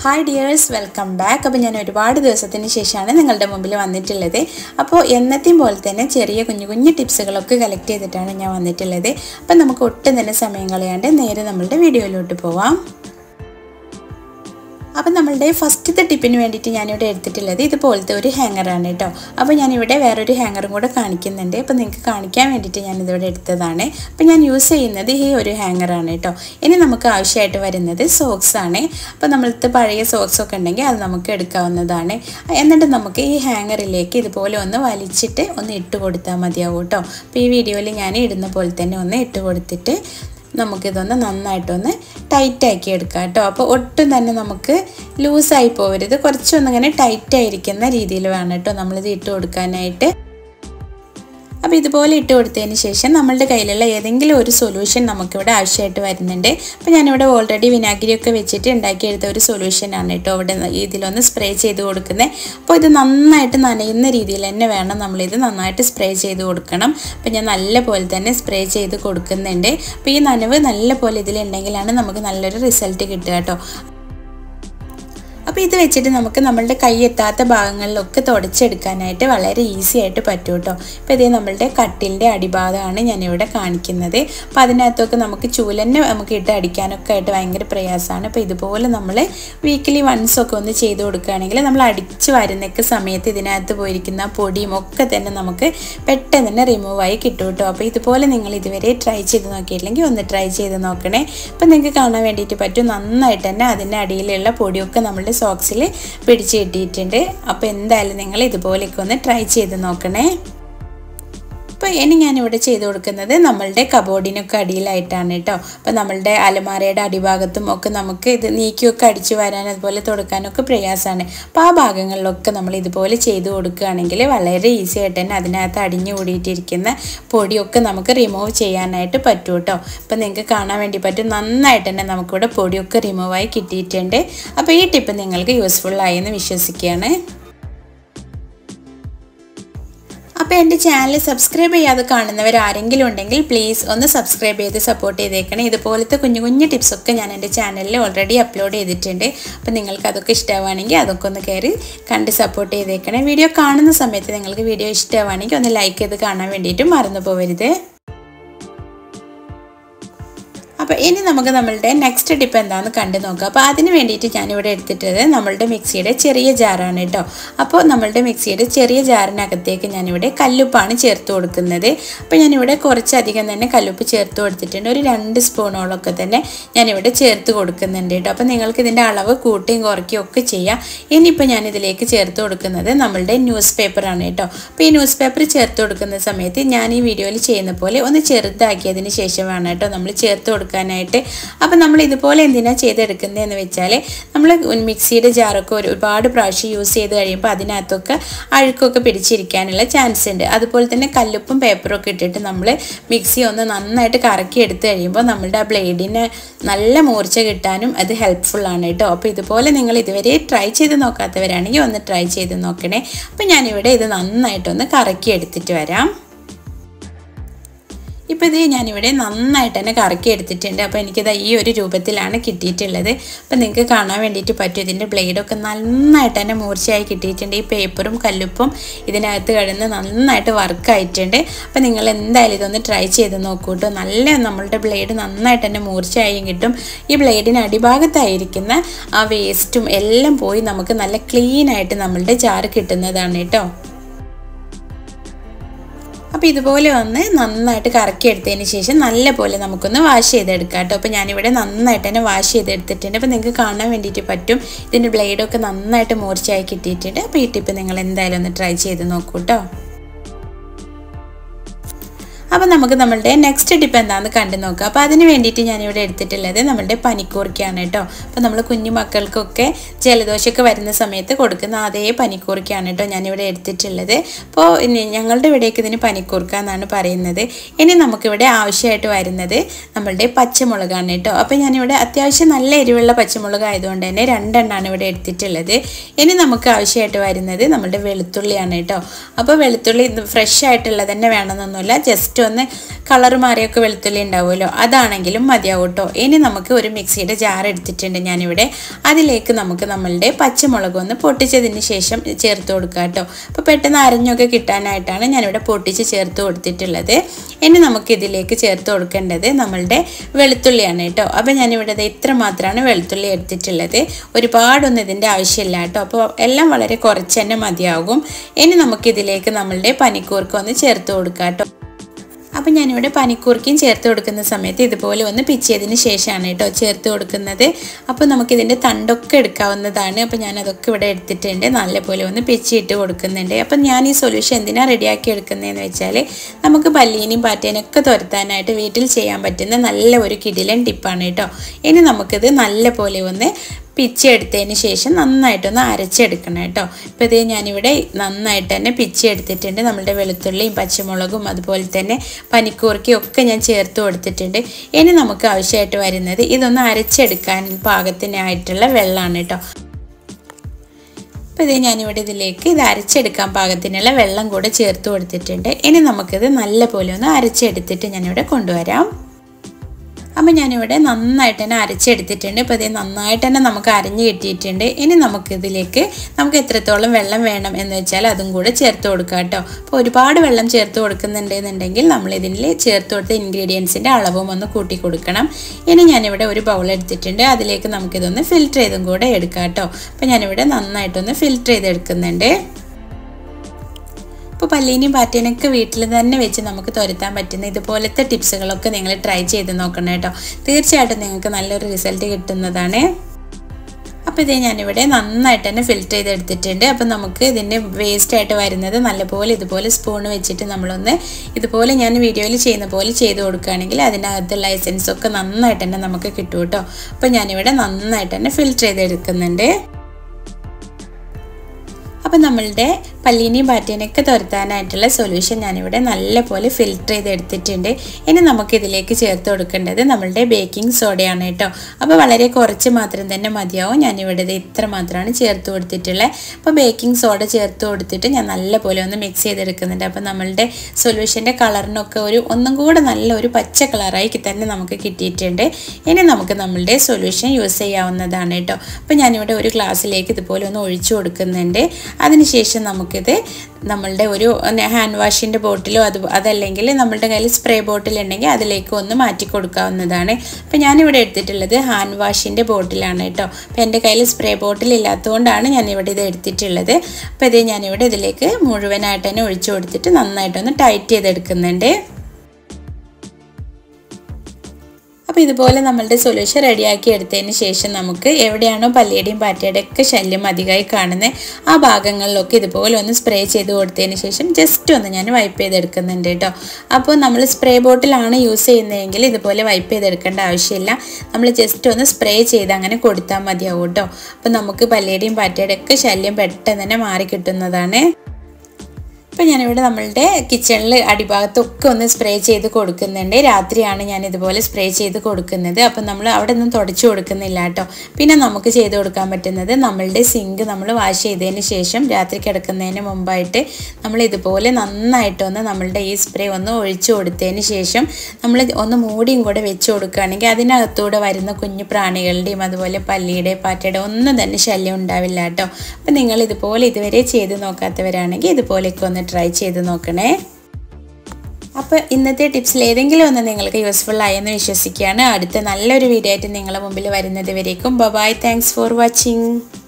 hi dears welcome back അപ്പോൾ ഞാൻ ഒരുപാട് ദിവസത്തിന് ശേഷമാണ് നിങ്ങളുടെ മുമ്പിൽ വന്നിട്ടുള്ളത് അപ്പോൾ എന്നത്തെയും പോലെ തന്നെ ചെറിയ കുഞ്ഞു കുഞ്ഞു ടിപ്സുകളൊക്കെ കളക്ട് ചെയ്തിട്ടാണ് ഞാൻ വന്നിട്ടുള്ളത് അപ്പോൾ നമുക്ക് ഒട്ടും തന്നെ സമയം കളയാണ്ട് നേരെ നമ്മളുടെ വീഡിയോയിലോട്ട് പോവാം അപ്പം നമ്മളുടെ ഫസ്റ്റത്തെ ടിപ്പിന് വേണ്ടിയിട്ട് ഞാനിവിടെ എടുത്തിട്ടുള്ളത് ഇതുപോലത്തെ ഒരു ഹാങ്ങറാണ് കേട്ടോ അപ്പോൾ ഞാനിവിടെ വേറൊരു ഹാങ്ങറും കൂടെ കാണിക്കുന്നുണ്ട് അപ്പോൾ നിങ്ങൾക്ക് കാണിക്കാൻ വേണ്ടിയിട്ട് ഞാനിതിവിടെ എടുത്തതാണ് അപ്പോൾ ഞാൻ യൂസ് ചെയ്യുന്നത് ഈ ഒരു ഹാങ്ങറാണ് കേട്ടോ ഇനി നമുക്ക് ആവശ്യമായിട്ട് വരുന്നത് സോക്സ് ആണ് അപ്പോൾ നമ്മളത്തെ പഴയ സോക്സ് ഒക്കെ ഉണ്ടെങ്കിൽ അത് നമുക്ക് എടുക്കാവുന്നതാണ് എന്നിട്ട് നമുക്ക് ഈ ഹാങ്ങറിലേക്ക് ഇതുപോലെ ഒന്ന് വലിച്ചിട്ട് ഒന്ന് ഇട്ട് കൊടുത്താൽ മതിയാവും കേട്ടോ അപ്പോൾ ഈ വീഡിയോയിൽ ഞാൻ ഇടുന്ന പോലെ തന്നെ ഒന്ന് ഇട്ട് കൊടുത്തിട്ട് നമുക്കിതൊന്ന് നന്നായിട്ടൊന്ന് ടൈറ്റാക്കി എടുക്കാം കേട്ടോ അപ്പോൾ ഒട്ടും തന്നെ നമുക്ക് ലൂസായി പോകരുത് കുറച്ചൊന്നിങ്ങനെ ടൈറ്റായിരിക്കുന്ന രീതിയിൽ വേണം കേട്ടോ നമ്മളിത് ഇട്ട് കൊടുക്കാനായിട്ട് അപ്പോൾ ഇതുപോലെ ഇട്ട് കൊടുത്തതിന് ശേഷം നമ്മളുടെ കയ്യിലുള്ള ഏതെങ്കിലും ഒരു സൊല്യൂഷൻ നമുക്കിവിടെ ആവശ്യമായിട്ട് വരുന്നുണ്ട് അപ്പോൾ ഞാനിവിടെ ഓൾറെഡി വിനാഗിരിയൊക്കെ വെച്ചിട്ട് ഉണ്ടാക്കിയെടുത്ത ഒരു സൊല്യൂഷനാണ് കേട്ടോ ഇവിടെ ഇതിലൊന്ന് സ്പ്രേ ചെയ്ത് കൊടുക്കുന്നത് അപ്പോൾ ഇത് നന്നായിട്ട് നനയുന്ന രീതിയിൽ തന്നെ വേണം നമ്മളിത് നന്നായിട്ട് സ്പ്രേ ചെയ്ത് കൊടുക്കണം അപ്പോൾ ഞാൻ നല്ല പോലെ തന്നെ സ്പ്രേ ചെയ്ത് കൊടുക്കുന്നുണ്ട് അപ്പോൾ ഈ നനവ് നല്ല പോലെ ഇതിലുണ്ടെങ്കിലാണ് നമുക്ക് നല്ലൊരു റിസൾട്ട് കിട്ടുക കേട്ടോ അപ്പോൾ ഇത് വെച്ചിട്ട് നമുക്ക് നമ്മളുടെ കൈ എത്താത്ത ഭാഗങ്ങളിലൊക്കെ തുടച്ചെടുക്കാനായിട്ട് വളരെ ഈസി ആയിട്ട് പറ്റും കേട്ടോ ഇപ്പോൾ ഇതേ നമ്മളുടെ കട്ടിലിൻ്റെ അടിഭാഗമാണ് ഞാനിവിടെ കാണിക്കുന്നത് അപ്പോൾ അതിനകത്തൊക്കെ നമുക്ക് ചൂലന്നെ നമുക്ക് ഇട്ട് അടിക്കാനൊക്കെ ആയിട്ട് ഭയങ്കര പ്രയാസമാണ് അപ്പോൾ ഇതുപോലെ നമ്മൾ വീക്കിലി വൺസ് ഒക്കെ ഒന്ന് ചെയ്ത് കൊടുക്കുകയാണെങ്കിൽ നമ്മൾ അടിച്ച് വരുന്നൊക്കെ സമയത്ത് ഇതിനകത്ത് പോയിരിക്കുന്ന പൊടിയും ഒക്കെ തന്നെ നമുക്ക് പെട്ടെന്ന് തന്നെ റിമൂവ് ആയി കിട്ടും കേട്ടോ അപ്പോൾ ഇതുപോലെ നിങ്ങൾ ഇതുവരെ ട്രൈ ചെയ്ത് നോക്കിയില്ലെങ്കിൽ ഒന്ന് ട്രൈ ചെയ്ത് നോക്കണേ അപ്പോൾ നിങ്ങൾക്ക് കാണാൻ വേണ്ടിയിട്ട് പറ്റും നന്നായിട്ട് തന്നെ അതിൻ്റെ അടിയിലുള്ള പൊടിയൊക്കെ നമ്മളുടെ സോക്സിൽ പിടിച്ച് കിട്ടിയിട്ടുണ്ട് അപ്പോൾ എന്തായാലും നിങ്ങൾ ഇതുപോലെയൊക്കെ ഒന്ന് ട്രൈ ചെയ്ത് നോക്കണേ അപ്പോൾ ഇനി ഞാനിവിടെ ചെയ്ത് കൊടുക്കുന്നത് നമ്മളുടെ കബോർഡിനൊക്കെ അടിയിലായിട്ടാണ് കേട്ടോ അപ്പോൾ നമ്മളുടെ അലമാരയുടെ അടിഭാഗത്തും ഒക്കെ നമുക്ക് ഇത് നീക്കിയൊക്കെ അടിച്ചു വരാൻ അതുപോലെ തുടക്കാനൊക്കെ പ്രയാസമാണ് അപ്പോൾ ആ ഭാഗങ്ങളിലൊക്കെ നമ്മൾ ഇതുപോലെ ചെയ്ത് കൊടുക്കുകയാണെങ്കിൽ വളരെ ഈസി ആയിട്ട് തന്നെ അതിനകത്ത് അടിഞ്ഞു കൂടിയിട്ടിരിക്കുന്ന പൊടിയൊക്കെ നമുക്ക് റിമൂവ് ചെയ്യാനായിട്ട് പറ്റും കേട്ടോ അപ്പോൾ നിങ്ങൾക്ക് കാണാൻ വേണ്ടി പറ്റും നന്നായിട്ട് തന്നെ നമുക്കിവിടെ പൊടിയൊക്കെ റിമൂവായി കിട്ടിയിട്ടുണ്ട് അപ്പോൾ ഈ ടിപ്പ് നിങ്ങൾക്ക് യൂസ്ഫുള്ളായി എന്ന് വിശ്വസിക്കുകയാണ് അപ്പോൾ എൻ്റെ ചാനൽ സബ്സ്ക്രൈബ് ചെയ്യാതെ കാണുന്നവർ ആരെങ്കിലും ഉണ്ടെങ്കിൽ പ്ലീസ് ഒന്ന് സബ്സ്ക്രൈബ് ചെയ്ത് സപ്പോർട്ട് ചെയ്തേക്കണേ ഇതുപോലത്തെ കുഞ്ഞു കുഞ്ഞു ടിപ്സൊക്കെ ഞാൻ എൻ്റെ ചാനലിൽ ഓൾറെഡി അപ്ലോഡ് ചെയ്തിട്ടുണ്ട് അപ്പോൾ നിങ്ങൾക്ക് അതൊക്കെ ഇഷ്ടമാണെങ്കിൽ അതൊക്കെ ഒന്ന് കയറി കണ്ട് സപ്പോർട്ട് ചെയ്തേക്കണേ വീഡിയോ കാണുന്ന സമയത്ത് നിങ്ങൾക്ക് വീഡിയോ ഇഷ്ടമാണെങ്കിൽ ഒന്ന് ലൈക്ക് ചെയ്ത് കാണാൻ വേണ്ടിയിട്ട് മറന്നു പോകരുത് അപ്പോൾ ഇനി നമുക്ക് നമ്മളുടെ നെക്സ്റ്റ് ടിപ്പ് എന്താണെന്ന് കണ്ടു നോക്കാം അപ്പോൾ അതിന് വേണ്ടിയിട്ട് ഞാനിവിടെ എടുത്തിട്ടത് നമ്മളുടെ മിക്സിയുടെ ചെറിയ ജാറാണ് കേട്ടോ അപ്പോൾ നമ്മളുടെ മിക്സിയുടെ ചെറിയ ജാറിനകത്തേക്ക് ഞാനിവിടെ കല്ലുപ്പാണ് ചേർത്ത് കൊടുക്കുന്നത് അപ്പോൾ ഞാനിവിടെ കുറച്ചധികം തന്നെ കല്ലുപ്പ് ചേർത്ത് കൊടുത്തിട്ടുണ്ട് ഒരു രണ്ട് സ്പൂണോളൊക്കെ തന്നെ ഞാനിവിടെ ചേർത്ത് കൊടുക്കുന്നുണ്ട് കേട്ടോ അപ്പോൾ നിങ്ങൾക്ക് ഇതിൻ്റെ അളവ് കൂട്ടുകയും കുറയ്ക്കുകയും ഒക്കെ ചെയ്യാം ഇനിയിപ്പോൾ ഞാനിതിലേക്ക് ചേർത്ത് കൊടുക്കുന്നത് നമ്മളുടെ ന്യൂസ് പേപ്പറാണ് കേട്ടോ അപ്പോൾ ഈ ന്യൂസ് പേപ്പർ ചേർത്ത് കൊടുക്കുന്ന സമയത്ത് ഞാൻ ഈ വീഡിയോയിൽ ചെയ്യുന്ന പോലെ ഒന്ന് ചെറുതാക്കിയതിന് ശേഷം വേണം കേട്ടോ നമ്മൾ ചേർത്ത് കൊടുക്കുക കൊടുക്കാനായിട്ട് അപ്പോൾ നമ്മൾ ഇതുപോലെ എന്തിനാണ് ചെയ്തെടുക്കുന്നതെന്ന് വെച്ചാൽ നമ്മൾ മിക്സിയുടെ ജാറൊക്കെ ഒരുപാട് പ്രാവശ്യം യൂസ് ചെയ്ത് കഴിയുമ്പോൾ അതിനകത്തൊക്കെ അഴുക്കൊക്കെ പിടിച്ചിരിക്കാനുള്ള ചാൻസ് ഉണ്ട് അതുപോലെ തന്നെ കല്ലുപ്പും പേപ്പറും ഒക്കെ ഇട്ടിട്ട് നമ്മൾ മിക്സി ഒന്ന് നന്നായിട്ട് കറക്കി എടുത്ത് കഴിയുമ്പോൾ നമ്മളുടെ ആ ബ്ലേഡിന് നല്ല മൂർച്ച കിട്ടാനും അത് ഹെൽപ്ഫുള്ളാണ് കേട്ടോ അപ്പോൾ ഇതുപോലെ നിങ്ങൾ ഇതുവരെ ട്രൈ ചെയ്ത് നോക്കാത്തവരാണെങ്കിൽ ഒന്ന് ട്രൈ ചെയ്ത് നോക്കണേ അപ്പോൾ ഞാനിവിടെ ഇത് നന്നായിട്ടൊന്ന് കറക്കി എടുത്തിട്ട് വരാം ഇപ്പോൾ ഇത് ഞാനിവിടെ നന്നായിട്ട് തന്നെ കറക്കി എടുത്തിട്ടുണ്ട് അപ്പോൾ എനിക്കിത് ഈ ഒരു രൂപത്തിലാണ് കിട്ടിയിട്ടുള്ളത് അപ്പോൾ നിങ്ങൾക്ക് കാണാൻ വേണ്ടിയിട്ട് പറ്റും ഇതിൻ്റെ ബ്ലേഡൊക്കെ നന്നായിട്ട് തന്നെ മൂർച്ചയായി കിട്ടിയിട്ടുണ്ട് ഈ പേപ്പറും കല്ലുപ്പും ഇതിനകത്ത് കിടന്ന് നന്നായിട്ട് വർക്കായിട്ടുണ്ട് അപ്പോൾ നിങ്ങൾ എന്തായാലും ഇതൊന്ന് ട്രൈ ചെയ്ത് നോക്കൂ കേട്ടോ നല്ല നമ്മളുടെ ബ്ലേഡ് നന്നായിട്ട് തന്നെ മൂർച്ചയായും കിട്ടും ഈ ബ്ലേഡിന് അടിഭാഗത്തായിരിക്കുന്ന ആ വേസ്റ്റും എല്ലാം പോയി നമുക്ക് നല്ല ക്ലീനായിട്ട് നമ്മളുടെ ജാറ് കിട്ടുന്നതാണ് കേട്ടോ അപ്പോൾ ഇതുപോലെ ഒന്ന് നന്നായിട്ട് കറക്കി എടുത്തതിന് ശേഷം നല്ല പോലെ നമുക്കൊന്ന് വാഷ് ചെയ്തെടുക്കാം കേട്ടോ അപ്പോൾ ഞാനിവിടെ നന്നായിട്ട് തന്നെ വാഷ് ചെയ്തെടുത്തിട്ടുണ്ട് അപ്പോൾ നിങ്ങൾക്ക് കാണാൻ വേണ്ടിയിട്ട് പറ്റും ഇതിൻ്റെ ബ്ലേഡൊക്കെ നന്നായിട്ട് മൂർച്ചയായി കിട്ടിയിട്ടുണ്ട് അപ്പോൾ ഈ ടിപ്പ് നിങ്ങൾ എന്തായാലും ഒന്ന് ട്രൈ ചെയ്ത് നോക്കൂ കേട്ടോ അപ്പോൾ നമുക്ക് നമ്മളുടെ നെക്സ്റ്റ് ടിപ്പ് എന്താണെന്ന് കണ്ടു നോക്കാം അപ്പോൾ അതിന് വേണ്ടിയിട്ട് ഞാനിവിടെ എടുത്തിട്ടുള്ളത് നമ്മളുടെ പനിക്കൂർക്കയാണ് കേട്ടോ അപ്പോൾ നമ്മൾ കുഞ്ഞു മക്കൾക്കൊക്കെ ജലദോഷമൊക്കെ വരുന്ന സമയത്ത് കൊടുക്കുന്ന അതേ പനിക്കൂർക്കയാണ് കേട്ടോ ഞാനിവിടെ എടുത്തിട്ടുള്ളത് അപ്പോൾ ഞങ്ങളുടെ ഇവിടേക്ക് ഇതിന് പനിക്കൂർക്ക എന്നാണ് പറയുന്നത് ഇനി നമുക്കിവിടെ ആവശ്യമായിട്ട് വരുന്നത് നമ്മളുടെ പച്ചമുളകാണ് കേട്ടോ അപ്പോൾ ഞാനിവിടെ അത്യാവശ്യം നല്ല എരിവുള്ള പച്ചമുളക് ആയതുകൊണ്ട് തന്നെ രണ്ടെണ്ണമാണ് ഇവിടെ എടുത്തിട്ടുള്ളത് ഇനി നമുക്ക് ആവശ്യമായിട്ട് വരുന്നത് നമ്മളുടെ വെളുത്തുള്ളിയാണ് കേട്ടോ അപ്പോൾ വെളുത്തുള്ളി ഫ്രഷ് ആയിട്ടുള്ളത് തന്നെ വേണമെന്നൊന്നുമില്ല ജസ്റ്റ് ഒന്ന് കളർ മാറിയൊക്കെ വെളുത്തുള്ളി ഉണ്ടാവുമല്ലോ അതാണെങ്കിലും മതിയാവും കേട്ടോ ഇനി നമുക്ക് ഒരു മിക്സിയുടെ ജാർ എടുത്തിട്ടുണ്ട് ഞാനിവിടെ അതിലേക്ക് നമുക്ക് നമ്മളുടെ പച്ചമുളക് ഒന്ന് പൊട്ടിച്ചതിന് ശേഷം ചേർത്ത് കൊടുക്കുക കേട്ടോ അപ്പോൾ പെട്ടെന്ന് അരഞ്ഞൊക്കെ കിട്ടാനായിട്ടാണ് ഞാനിവിടെ പൊട്ടിച്ച് ചേർത്ത് കൊടുത്തിട്ടുള്ളത് ഇനി നമുക്ക് ഇതിലേക്ക് ചേർത്ത് കൊടുക്കേണ്ടത് നമ്മളുടെ വെളുത്തുള്ളിയാണ് കേട്ടോ അപ്പോൾ ഞാനിവിടെ ദേ ഇത്ര മാത്രമാണ് വെളുത്തുള്ളി എടുത്തിട്ടുള്ളത് ഒരുപാടൊന്നും ഇതിൻ്റെ ആവശ്യമില്ല കേട്ടോ അപ്പോൾ എല്ലാം വളരെ കുറച്ച് തന്നെ മതിയാകും ഇനി നമുക്കിതിലേക്ക് നമ്മളുടെ പനിക്കൂർക്ക ഒന്ന് ചേർത്ത് കൊടുക്കാം കേട്ടോ അപ്പം ഞാനിവിടെ പനിക്കൂർക്കയും ചേർത്ത് കൊടുക്കുന്ന സമയത്ത് ഇതുപോലെ ഒന്ന് പിച്ചിയതിന് ശേഷമാണ് കേട്ടോ ചേർത്ത് കൊടുക്കുന്നത് അപ്പോൾ നമുക്കിതിൻ്റെ തണ്ടൊക്കെ എടുക്കാവുന്നതാണ് അപ്പോൾ ഞാൻ അതൊക്കെ ഇവിടെ എടുത്തിട്ടുണ്ട് നല്ലപോലെ ഒന്ന് പിച്ചിയിട്ട് കൊടുക്കുന്നുണ്ട് അപ്പം ഞാൻ ഈ സൊല്യൂഷൻ എന്തിനാണ് റെഡിയാക്കി എടുക്കുന്നതെന്ന് വെച്ചാൽ നമുക്ക് പല്ലീനെയും പാറ്റേനൊക്കെ തുരത്താനായിട്ട് വീട്ടിൽ ചെയ്യാൻ പറ്റുന്ന നല്ല ഒരു കിടിലൻ ടിപ്പാണ് കേട്ടോ ഇനി നമുക്കിത് നല്ലപോലെ ഒന്ന് പിച്ചെടുത്തതിന് ശേഷം നന്നായിട്ടൊന്ന് അരച്ചെടുക്കണം കേട്ടോ ഇപ്പോൾ ഇതേ ഞാനിവിടെ നന്നായിട്ട് തന്നെ പിച്ചെടുത്തിട്ടുണ്ട് നമ്മളുടെ വെളുത്തുള്ളിയും പച്ചമുളകും അതുപോലെ തന്നെ പനിക്കൂർക്കയും ഒക്കെ ഞാൻ ചേർത്ത് കൊടുത്തിട്ടുണ്ട് ഇനി നമുക്ക് ആവശ്യമായിട്ട് വരുന്നത് ഇതൊന്ന് അരച്ചെടുക്കാൻ പാകത്തിനായിട്ടുള്ള വെള്ളമാണ് കേട്ടോ അപ്പോൾ ഇത് ഞാനിവിടെ ഇതിലേക്ക് ഇത് അരച്ചെടുക്കാൻ പാകത്തിനുള്ള വെള്ളം കൂടെ ചേർത്ത് കൊടുത്തിട്ടുണ്ട് ഇനി നമുക്കിത് നല്ലപോലെ ഒന്ന് അരച്ചെടുത്തിട്ട് ഞാനിവിടെ കൊണ്ടുവരാം അപ്പം ഞാനിവിടെ നന്നായിട്ട് തന്നെ അരച്ചെടുത്തിട്ടുണ്ട് ഇപ്പോൾ ഇത് നന്നായിട്ട് തന്നെ നമുക്ക് അരഞ്ഞ് കിട്ടിയിട്ടുണ്ട് ഇനി നമുക്കിതിലേക്ക് നമുക്ക് എത്രത്തോളം വെള്ളം വേണം എന്ന് വെച്ചാൽ അതും കൂടെ ചേർത്ത് കൊടുക്കുക കേട്ടോ അപ്പോൾ ഒരുപാട് വെള്ളം ചേർത്ത് കൊടുക്കുന്നുണ്ടെന്നുണ്ടെങ്കിൽ നമ്മൾ ഇതിൽ ചേർത്ത് കൊടുത്ത ഇൻഗ്രീഡിയൻസിൻ്റെ അളവും ഒന്ന് കൂട്ടി കൊടുക്കണം ഇനി ഞാനിവിടെ ഒരു ബൗൾ എടുത്തിട്ടുണ്ട് അതിലേക്ക് നമുക്കിതൊന്ന് ഫിൽറ്റർ ചെയ്തും കൂടെ എടുക്കാം കേട്ടോ അപ്പോൾ ഞാനിവിടെ നന്നായിട്ടൊന്ന് ഫിൽറ്റർ ചെയ്തെടുക്കുന്നുണ്ട് ഇപ്പോൾ പല്ലീനെയും പാറ്റേനൊക്കെ വീട്ടിൽ തന്നെ വെച്ച് നമുക്ക് തുരത്താൻ പറ്റുന്ന ഇതുപോലത്തെ ടിപ്സുകളൊക്കെ നിങ്ങൾ ട്രൈ ചെയ്ത് നോക്കണം കേട്ടോ തീർച്ചയായിട്ടും നിങ്ങൾക്ക് നല്ലൊരു റിസൾട്ട് കിട്ടുന്നതാണ് അപ്പോൾ ഇത് ഞാനിവിടെ നന്നായിട്ട് തന്നെ ഫിൽറ്റർ ചെയ്തെടുത്തിട്ടുണ്ട് അപ്പോൾ നമുക്ക് ഇതിൻ്റെ വേസ്റ്റ് ആയിട്ട് വരുന്നത് നല്ലപോലെ ഇതുപോലെ സ്പൂൺ വെച്ചിട്ട് നമ്മളൊന്ന് ഇതുപോലെ ഞാൻ വീഡിയോയിൽ ചെയ്യുന്ന പോലെ ചെയ്ത് കൊടുക്കുകയാണെങ്കിൽ അതിനകത്തുള്ള എസൻസ് ഒക്കെ നന്നായിട്ട് തന്നെ നമുക്ക് കിട്ടും കേട്ടോ അപ്പോൾ ഞാനിവിടെ നന്നായിട്ട് തന്നെ ഫിൽറ്റർ ചെയ്തെടുക്കുന്നുണ്ട് അപ്പം നമ്മളുടെ പല്ലീനെയും പാറ്റേനെയൊക്കെ തുരത്താനായിട്ടുള്ള സൊല്യൂഷൻ ഞാനിവിടെ നല്ലപോലെ ഫിൽറ്റർ ചെയ്ത് എടുത്തിട്ടുണ്ട് ഇനി നമുക്കിതിലേക്ക് ചേർത്ത് കൊടുക്കേണ്ടത് നമ്മളുടെ ബേക്കിംഗ് സോഡയാണ് കേട്ടോ അപ്പോൾ വളരെ കുറച്ച് മാത്രം തന്നെ മതിയാവും ഞാനിവിടെ ഇത് ഇത്ര മാത്രമാണ് ചേർത്ത് കൊടുത്തിട്ടുള്ളത് അപ്പോൾ ബേക്കിംഗ് സോഡ ചേർത്ത് കൊടുത്തിട്ട് ഞാൻ നല്ലപോലെ ഒന്ന് മിക്സ് ചെയ്തെടുക്കുന്നുണ്ട് അപ്പോൾ നമ്മളുടെ സൊല്യൂഷൻ്റെ കളറിനൊക്കെ ഒരു ഒന്നും കൂടെ നല്ല ഒരു പച്ച കളറായി തന്നെ നമുക്ക് കിട്ടിയിട്ടുണ്ട് ഇനി നമുക്ക് നമ്മളുടെ സൊല്യൂഷൻ യൂസ് ചെയ്യാവുന്നതാണ് കേട്ടോ അപ്പോൾ ഞാനിവിടെ ഒരു ഗ്ലാസ്സിലേക്ക് ഇതുപോലെ ഒന്ന് ഒഴിച്ചു കൊടുക്കുന്നുണ്ട് അതിനുശേഷം നമുക്കിത് നമ്മളുടെ ഒരു ഹാൻഡ് വാഷിൻ്റെ ബോട്ടിലോ അത് അതല്ലെങ്കിൽ നമ്മളുടെ കയ്യിൽ സ്പ്രേ ബോട്ടിൽ ഉണ്ടെങ്കിൽ അതിലേക്ക് ഒന്ന് മാറ്റി കൊടുക്കാവുന്നതാണ് അപ്പോൾ ഞാനിവിടെ എടുത്തിട്ടുള്ളത് ഹാൻഡ് വാഷിൻ്റെ ബോട്ടിലാണ് കേട്ടോ അപ്പോൾ എൻ്റെ കയ്യിൽ സ്പ്രേ ബോട്ടിൽ ഇല്ലാത്തതുകൊണ്ടാണ് ഞാനിവിടെ ഇത് എടുത്തിട്ടുള്ളത് അപ്പോൾ ഇത് ഞാനിവിടെ ഇതിലേക്ക് മുഴുവനായിട്ട് തന്നെ ഒഴിച്ചു കൊടുത്തിട്ട് നന്നായിട്ടൊന്ന് ടൈറ്റ് ചെയ്തെടുക്കുന്നുണ്ട് അപ്പോൾ ഇതുപോലെ നമ്മളുടെ സൊല്യൂഷൻ റെഡിയാക്കി എടുത്തതിന് ശേഷം നമുക്ക് എവിടെയാണോ പല്ലിയുടെയും പാറ്റയുടെയും ഒക്കെ ശല്യം അധികമായി കാണുന്നത് ആ ഭാഗങ്ങളിലൊക്കെ ഇതുപോലെ ഒന്ന് സ്പ്രേ ചെയ്ത് കൊടുത്തതിന് ശേഷം ജസ്റ്റ് ഒന്ന് ഞാൻ വൈപ്പ് ചെയ്തെടുക്കുന്നുണ്ട് കേട്ടോ അപ്പോൾ നമ്മൾ സ്പ്രേ ബോട്ടിലാണ് യൂസ് ചെയ്യുന്നതെങ്കിൽ ഇതുപോലെ വൈപ്പ് ചെയ്തെടുക്കേണ്ട ആവശ്യമില്ല നമ്മൾ ജസ്റ്റ് ഒന്ന് സ്പ്രേ ചെയ്ത് അങ്ങനെ കൊടുത്താൽ മതിയാവും കേട്ടോ അപ്പോൾ നമുക്ക് പല്ലിയുടെയും പാറ്റയുടെയും ഒക്കെ ശല്യം പെട്ടെന്ന് തന്നെ മാറി കിട്ടുന്നതാണ് ഇപ്പം ഞാനിവിടെ നമ്മളുടെ കിച്ചണിൽ അടിഭാഗത്തൊക്കെ ഒന്ന് സ്പ്രേ ചെയ്ത് കൊടുക്കുന്നുണ്ട് രാത്രിയാണ് ഞാൻ ഇതുപോലെ സ്പ്രേ ചെയ്ത് കൊടുക്കുന്നത് അപ്പം നമ്മൾ അവിടെ ഒന്നും തുടച്ചു കൊടുക്കുന്നില്ല കേട്ടോ പിന്നെ നമുക്ക് ചെയ്ത് കൊടുക്കാൻ പറ്റുന്നത് നമ്മളുടെ സിങ്ക് നമ്മൾ വാഷ് ചെയ്തതിന് ശേഷം രാത്രി കിടക്കുന്നതിന് മുമ്പായിട്ട് നമ്മൾ ഇതുപോലെ നന്നായിട്ടൊന്ന് നമ്മളുടെ ഈ സ്പ്രേ ഒന്ന് ഒഴിച്ചു കൊടുത്തതിന് ശേഷം നമ്മൾ ഒന്ന് മൂടിയും കൂടെ വെച്ച് കൊടുക്കുകയാണെങ്കിൽ അതിനകത്തൂടെ വരുന്ന കുഞ്ഞു പ്രാണികളുടെയും അതുപോലെ പല്ലിയുടെ പാറ്റയുടെ ഒന്നും തന്നെ ശല്യം ഉണ്ടാവില്ല കേട്ടോ അപ്പം നിങ്ങൾ ഇതുപോലെ ഇതുവരെ ചെയ്ത് നോക്കാത്തവരാണെങ്കിൽ ഇതുപോലെയൊക്കെ ഒന്ന് ട്രൈ ചെയ്ത് നോക്കണേ അപ്പോൾ ഇന്നത്തെ ടിപ്സിൽ ഏതെങ്കിലും ഒന്ന് നിങ്ങൾക്ക് യൂസ്ഫുൾ ആയെന്ന് വിശ്വസിക്കുകയാണ് അടുത്ത നല്ലൊരു വീഡിയോ ആയിട്ട് നിങ്ങളുടെ മുമ്പിൽ വരുന്നത് വരേക്കും ബൈ താങ്ക്സ് ഫോർ വാച്ചിങ്